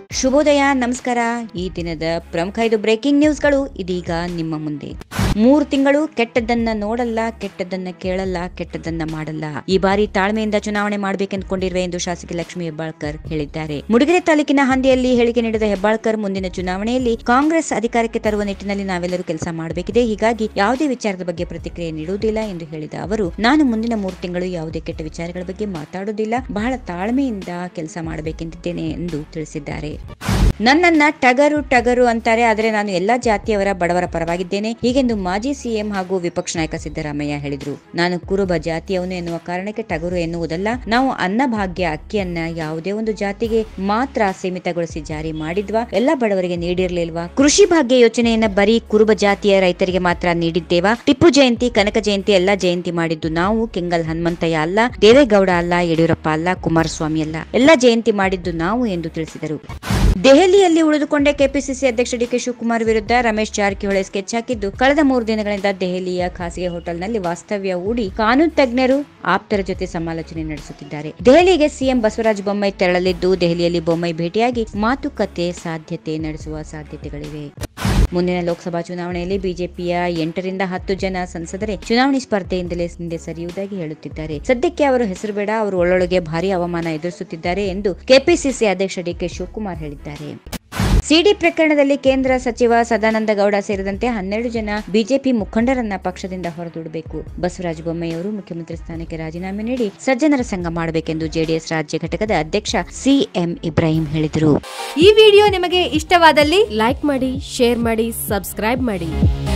ಶುಭೋದಯ ನಮಸ್ಕಾರ ಈ ದಿನದ ಪ್ರಮುಖ ಐದು ಬ್ರೇಕಿಂಗ್ ನ್ಯೂಸ್ಗಳು ಇದೀಗ ನಿಮ್ಮ ಮುಂದೆ ಮೂರು ತಿಂಗಳು ಕೆಟ್ಟದ್ದನ್ನ ನೋಡಲ್ಲ ಕೆಟ್ಟದ್ದನ್ನ ಕೇಳಲ್ಲ ಕೆಟ್ಟದ್ದನ್ನ ಮಾಡಲ್ಲ ಈ ಬಾರಿ ತಾಳ್ಮೆಯಿಂದ ಚುನಾವಣೆ ಮಾಡಬೇಕೆಂದುಕೊಂಡಿರುವೆ ಎಂದು ಶಾಸಕಿ ಲಕ್ಷ್ಮಿ ಹೆಬ್ಬಾಳ್ಕರ್ ಹೇಳಿದ್ದಾರೆ ಮುಡಿಗೆರೆ ತಾಲೂಕಿನ ಹಂದಿಯಲ್ಲಿ ಹೇಳಿಕೆ ನೀಡಿದ ಹೆಬ್ಬಾಳ್ಕರ್ ಮುಂದಿನ ಚುನಾವಣೆಯಲ್ಲಿ ಕಾಂಗ್ರೆಸ್ ಅಧಿಕಾರಕ್ಕೆ ತರುವ ನಿಟ್ಟಿನಲ್ಲಿ ನಾವೆಲ್ಲರೂ ಕೆಲಸ ಮಾಡಬೇಕಿದೆ ಹೀಗಾಗಿ ಯಾವುದೇ ವಿಚಾರದ ಬಗ್ಗೆ ಪ್ರತಿಕ್ರಿಯೆ ನೀಡುವುದಿಲ್ಲ ಎಂದು ಹೇಳಿದ ಅವರು ನಾನು ಮುಂದಿನ ಮೂರು ತಿಂಗಳು ಯಾವುದೇ ಕೆಟ್ಟ ವಿಚಾರಗಳ ಬಗ್ಗೆ ಮಾತಾಡುವುದಿಲ್ಲ ಬಹಳ ತಾಳ್ಮೆಯಿಂದ ಕೆಲಸ ಮಾಡಬೇಕೆಂದಿದ್ದೇನೆ ಎಂದು ತಿಳಿಸಿದ್ದಾರೆ ನನ್ನನ್ನ ಟಗರು ಟಗರು ಅಂತಾರೆ ಆದರೆ ನಾನು ಎಲ್ಲಾ ಜಾತಿಯವರ ಬಡವರ ಪರವಾಗಿದ್ದೇನೆ ಹೀಗೆಂದು ಮಾಜಿ ಸಿಎಂ ಹಾಗೂ ವಿಪಕ್ಷ ನಾಯಕ ಸಿದ್ದರಾಮಯ್ಯ ಹೇಳಿದ್ರು ನಾನು ಕುರುಬ ಜಾತಿಯವನು ಎನ್ನುವ ಕಾರಣಕ್ಕೆ ಟಗರು ಎನ್ನುವುದಲ್ಲ ನಾವು ಅನ್ನಭಾಗ್ಯ ಅಕ್ಕಿಯನ್ನ ಯಾವುದೇ ಒಂದು ಜಾತಿಗೆ ಮಾತ್ರ ಸೀಮಿತಗೊಳಿಸಿ ಜಾರಿ ಮಾಡಿದ್ವಾ ಎಲ್ಲಾ ಬಡವರಿಗೆ ನೀಡಿರ್ಲಿಲ್ವಾ ಕೃಷಿ ಭಾಗ್ಯ ಯೋಜನೆಯನ್ನ ಬರೀ ಕುರುಬ ಜಾತಿಯ ರೈತರಿಗೆ ಮಾತ್ರ ನೀಡಿದ್ದೇವಾ ಟಿಪ್ಪು ಜಯಂತಿ ಕನಕ ಜಯಂತಿ ಎಲ್ಲಾ ಜಯಂತಿ ಮಾಡಿದ್ದು ನಾವು ಕೆಂಗಲ್ ಹನುಮಂತಯ್ಯ ಅಲ್ಲ ದೇವೇಗೌಡ ಅಲ್ಲ ಯಡಿಯೂರಪ್ಪ ಅಲ್ಲ ಕುಮಾರಸ್ವಾಮಿ ಅಲ್ಲ ಎಲ್ಲಾ ಜಯಂತಿ ಮಾಡಿದ್ದು ನಾವು ಎಂದು ತಿಳಿಸಿದರು ದೆಹಲಿಯಲ್ಲಿ ಉಳಿದುಕೊಂಡ ಕೆಪಿಸಿಸಿ ಅಧ್ಯಕ್ಷ ಡಿಕೆ ಶಿವಕುಮಾರ್ ವಿರುದ್ಧ ರಮೇಶ್ ಜಾರಕಿಹೊಳಿ ಸ್ಕೆಚ್ ಹಾಕಿದ್ದು ಕಳೆದ ಮೂರು ದಿನಗಳಿಂದ ದೆಹಲಿಯ ಖಾಸಗಿ ಹೋಟೆಲ್ನಲ್ಲಿ ವಾಸ್ತವ್ಯ ಹೂಡಿ ಕಾನೂನು ತಜ್ಞರು ಆಪ್ತರ ಜೊತೆ ಸಮಾಲೋಚನೆ ನಡೆಸುತ್ತಿದ್ದಾರೆ ದೆಹಲಿಗೆ ಸಿಎಂ ಬಸವರಾಜ ಬೊಮ್ಮಾಯಿ ತೆರಳಲಿದ್ದು ದೆಹಲಿಯಲ್ಲಿ ಬೊಮ್ಮಾಯಿ ಭೇಟಿಯಾಗಿ ಮಾತುಕತೆ ಸಾಧ್ಯತೆ ನಡೆಸುವ ಸಾಧ್ಯತೆಗಳಿವೆ ಮುಂದಿನ ಲೋಕಸಭಾ ಚುನಾವಣೆಯಲ್ಲಿ ಬಿಜೆಪಿಯ ಎಂಟರಿಂದ ಹತ್ತು ಜನ ಸಂಸದರೇ ಚುನಾವಣೆ ಸ್ಪರ್ಧೆಯಿಂದಲೇ ಹಿಂದೆ ಸರಿಯುವುದಾಗಿ ಹೇಳುತ್ತಿದ್ದಾರೆ ಸದ್ಯಕ್ಕೆ ಅವರು ಹೆಸರು ಬೇಡ ಅವರು ಒಳ್ಳೊಳಗೆ ಭಾರಿ ಅವಮಾನ ಎದುರಿಸುತ್ತಿದ್ದಾರೆ ಎಂದು ಕೆಪಿಸಿಸಿ ಅಧ್ಯಕ್ಷ ಡಿಕೆ ಶಿವಕುಮಾರ್ ಹೇಳಿದ್ದಾರೆ ಸಿಡಿ ಪ್ರಕರಣದಲ್ಲಿ ಕೇಂದ್ರ ಸಚಿವ ಸದಾನಂದ ಗೌಡ ಸೇರಿದಂತೆ ಹನ್ನೆರಡು ಜನ ಬಿಜೆಪಿ ಮುಖಂಡರನ್ನ ಪಕ್ಷದಿಂದ ಹೊರದೂಡಬೇಕು ಬಸವರಾಜ ಬೊಮ್ಮಾಯಿಯವರು ಮುಖ್ಯಮಂತ್ರಿ ಸ್ಥಾನಕ್ಕೆ ರಾಜೀನಾಮೆ ನೀಡಿ ಸಜ್ಜನರ ಸಂಘ ಮಾಡಬೇಕೆಂದು ಜೆಡಿಎಸ್ ರಾಜ್ಯ ಘಟಕದ ಅಧ್ಯಕ್ಷ ಸಿಎಂ ಇಬ್ರಾಹಿಂ ಹೇಳಿದರು ಈ ವಿಡಿಯೋ ನಿಮಗೆ ಇಷ್ಟವಾದಲ್ಲಿ ಲೈಕ್ ಮಾಡಿ ಶೇರ್ ಮಾಡಿ ಸಬ್ಸ್ಕ್ರೈಬ್ ಮಾಡಿ